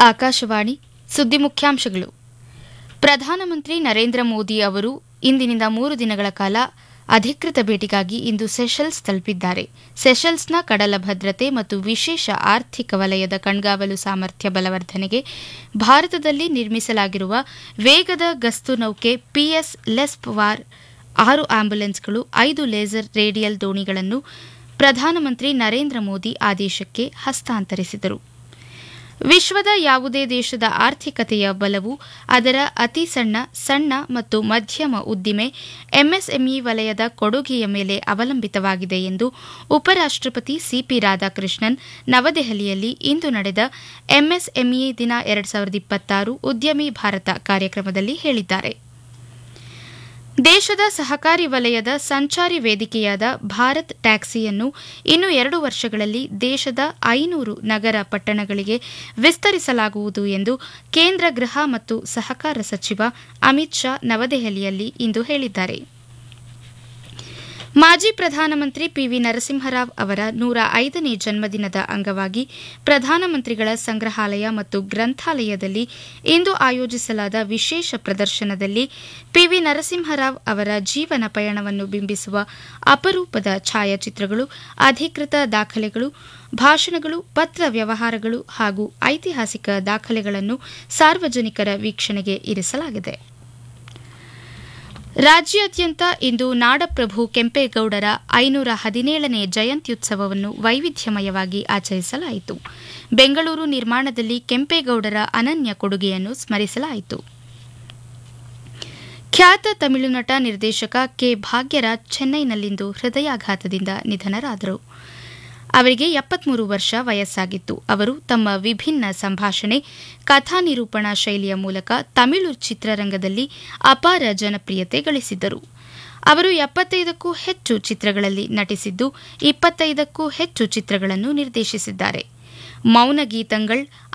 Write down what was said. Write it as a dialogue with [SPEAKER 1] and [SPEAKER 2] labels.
[SPEAKER 1] ಆಕಾಶವಾಣಿ ಸುದ್ದಿ ಮುಖ್ಯಾಂಶಗಳು ಪ್ರಧಾನಮಂತ್ರಿ ನರೇಂದ್ರ ಮೋದಿ ಅವರು ಇಂದಿನಿಂದ ಮೂರು ದಿನಗಳ ಕಾಲ ಅಧಿಕೃತ ಭೇಟಿಗಾಗಿ ಇಂದು ಸೆಷಲ್ಸ್ ತಲುಪಿದ್ದಾರೆ ಸೆಷಲ್ಸ್ನ ಕಡಲ ಭದ್ರತೆ ಮತ್ತು ವಿಶೇಷ ಆರ್ಥಿಕ ವಲಯದ ಕಣ್ಗಾವಲು ಸಾಮರ್ಥ್ಯ ಬಲವರ್ಧನೆಗೆ ಭಾರತದಲ್ಲಿ ನಿರ್ಮಿಸಲಾಗಿರುವ ವೇಗದ ಗಸ್ತು ನೌಕೆ ಪಿಎಸ್ ಲೆಸ್ಪ್ವಾರ್ ಆರು ಆಂಬ್ಯುಲೆನ್ಸ್ಗಳು ಐದು ಲೇಸರ್ ರೇಡಿಯಲ್ ದೋಣಿಗಳನ್ನು ಪ್ರಧಾನಮಂತ್ರಿ ನರೇಂದ್ರ ಮೋದಿ ಆದೇಶಕ್ಕೆ ಹಸ್ತಾಂತರಿಸಿದರು ವಿಶ್ವದ ಯಾವುದೇ ದೇಶದ ಆರ್ಥಿಕತೆಯ ಬಲವು ಅದರ ಅತಿ ಸಣ್ಣ ಸಣ್ಣ ಮತ್ತು ಮಧ್ಯಮ ಉದ್ದಿಮೆ ಎಂಎಸ್ಎಂಇ ವಲಯದ ಕೊಡುಗೆಯ ಮೇಲೆ ಅವಲಂಬಿತವಾಗಿದೆ ಎಂದು ಉಪರಾಷ್ಟಪತಿ ಸಿಪಿ ರಾಧಾಕೃಷ್ಣನ್ ನವದೆಹಲಿಯಲ್ಲಿ ಇಂದು ನಡೆದ ಎಂಎಸ್ಎಂಇ ದಿನ ಎರಡು ಸಾವಿರದ ಇಪ್ಪತ್ತಾರು ಉದ್ಯಮಿ ಭಾರತ ಕಾರ್ಯಕ್ರಮದಲ್ಲಿ ಹೇಳಿದ್ದಾರೆ ದೇಶದ ಸಹಕಾರಿ ವಲಯದ ಸಂಚಾರಿ ವೇದಿಕೆಯಾದ ಭಾರತ್ ಟ್ಯಾಕ್ಸಿಯನ್ನು ಇನ್ನು ಎರಡು ವರ್ಷಗಳಲ್ಲಿ ದೇಶದ ಐನೂರು ನಗರ ಪಟ್ಟಣಗಳಿಗೆ ವಿಸ್ತರಿಸಲಾಗುವುದು ಎಂದು ಕೇಂದ್ರ ಗೃಹ ಮತ್ತು ಸಹಕಾರ ಸಚಿವ ಅಮಿತ್ ಶಾ ನವದೆಹಲಿಯಲ್ಲಿ ಇಂದು ಹೇಳಿದ್ದಾರೆ ಮಾಜಿ ಪ್ರಧಾನಮಂತ್ರಿ ಪಿವಿ ನರಸಿಂಹರಾವ್ ಅವರ ನೂರ ಐದನೇ ಜನ್ಮದಿನದ ಅಂಗವಾಗಿ ಪ್ರಧಾನಮಂತ್ರಿಗಳ ಸಂಗ್ರಹಾಲಯ ಮತ್ತು ಗ್ರಂಥಾಲಯದಲ್ಲಿ ಇಂದು ಆಯೋಜಿಸಲಾದ ವಿಶೇಷ ಪ್ರದರ್ಶನದಲ್ಲಿ ಪಿವಿ ನರಸಿಂಹರಾವ್ ಅವರ ಜೀವನ ಪಯಣವನ್ನು ಬಿಂಬಿಸುವ ಅಪರೂಪದ ಛಾಯಾಚಿತ್ರಗಳು ಅಧಿಕೃತ ದಾಖಲೆಗಳು ಭಾಷಣಗಳು ಪತ್ರ ವ್ಯವಹಾರಗಳು ಹಾಗೂ ಐತಿಹಾಸಿಕ ದಾಖಲೆಗಳನ್ನು ಸಾರ್ವಜನಿಕರ ವೀಕ್ಷಣೆಗೆ ಇರಿಸಲಾಗಿದೆ ರಾಜ್ಯಾದ್ಯಂತ ಇಂದು ನಾಡಪ್ರಭು ಕೆಂಪೇಗೌಡರ ಐನೂರ ಹದಿನೇಳನೇ ಜಯಂತ್ಯುತ್ಸವವನ್ನು ವೈವಿಧ್ಯಮಯವಾಗಿ ಆಚರಿಸಲಾಯಿತು ಬೆಂಗಳೂರು ನಿರ್ಮಾಣದಲ್ಲಿ ಕೆಂಪೇಗೌಡರ ಅನನ್ಯ ಕೊಡುಗೆಯನ್ನು ಸ್ಮರಿಸಲಾಯಿತು ಖ್ಯಾತ ತಮಿಳು ನಟ ನಿರ್ದೇಶಕ ಕೆ ಭಾಗ್ಯರಾಜ್ ಚೆನ್ನೈನಲ್ಲಿಂದು ಹೃದಯಾಘಾತದಿಂದ ನಿಧನರಾದರು ಅವರಿಗೆ ಎಪ್ಪತ್ಮೂರು ವರ್ಷ ವಯಸ್ಸಾಗಿತ್ತು ಅವರು ತಮ್ಮ ವಿಭಿನ್ನ ಸಂಭಾಷಣೆ ಕಥಾನಿರೂಪಣಾ ಶೈಲಿಯ ಮೂಲಕ ತಮಿಳು ಚಿತ್ರರಂಗದಲ್ಲಿ ಅಪಾರ ಜನಪ್ರಿಯತೆ ಗಳಿಸಿದ್ದರು ಅವರು ಎಪ್ಪತ್ತೈದಕ್ಕೂ ಹೆಚ್ಚು ಚಿತ್ರಗಳಲ್ಲಿ ನಟಿಸಿದ್ದು ಇಪ್ಪತ್ತೈದಕ್ಕೂ ಹೆಚ್ಚು ಚಿತ್ರಗಳನ್ನು ನಿರ್ದೇಶಿಸಿದ್ದಾರೆ ಮೌನ ಗೀತಂಗಳ್